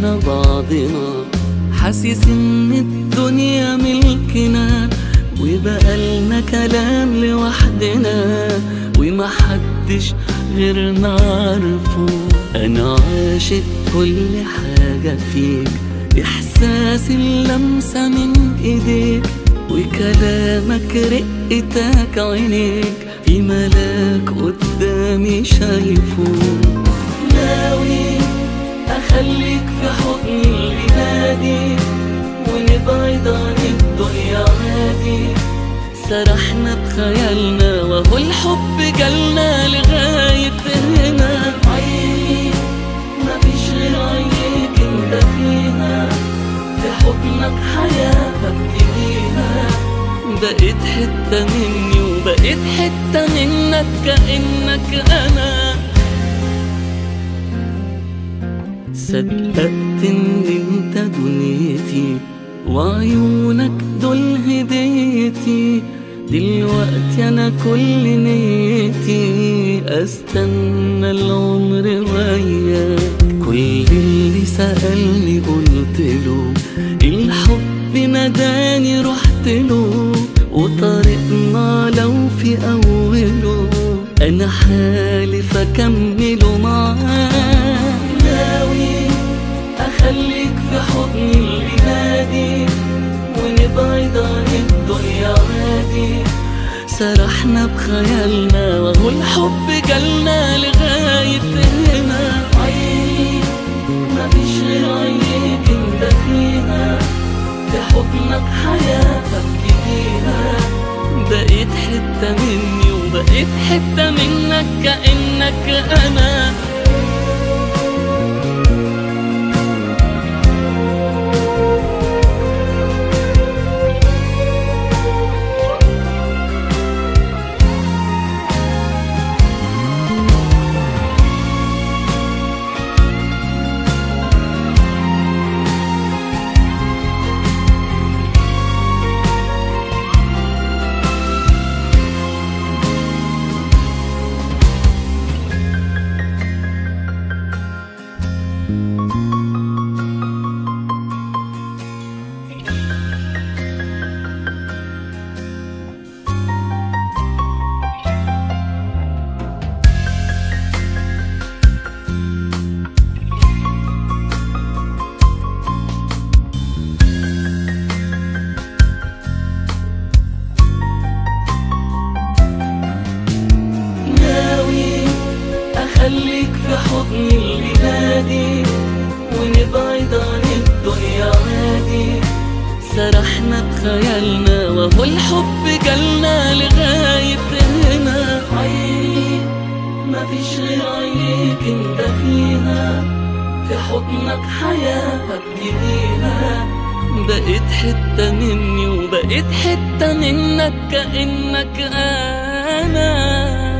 لقينا بعضنا حاسس ان الدنيا ملكنا وبقالنا كلام لوحدنا ومحدش غيرنا عارفه انا عاشق كل حاجة فيك احساس اللمسة من ايديك وكلامك رقتك عينيك في ملاك قدامي شايفه ناوي اخليك في حضني الليلة دي ونبعد عن الدنيا عادي سرحنا بخيالنا وهو الحب جالنا لغاية هنا عيني مفيش غير عينيك انت فيها في حضنك حياة ببتديها بقيت حتة مني وبقيت حتة منك كأنك أنا صدقت ان انت دنيتي وعيونك دول هديتي دلوقتي انا كل نيتي استنى العمر وياك كل اللي سألني قلت له الحب نداني رحت له وطريقنا لو في أوله أنا حالف أكمله معاك ناوي أخليك في حضني الليلة دي ونبعد عن الدنيا عادي سرحنا بخيالنا وهو الحب جالنا لغاية هنا عيني مفيش غير عينيك انت فيها في حضنك حياة ببتديها بقيت حتة مني وبقيت حتة منك كأنك أنا ناوي أخليك في حضني الليلة دي ونبعد عن الدنيا عادي سرحنا بخيالنا وهو الحب جالنا لغاية هنا عيني مفيش غير عينيك انت فيها في حضنك حياة ببتديها بقيت حتة مني وبقيت حتة منك كأنك أنا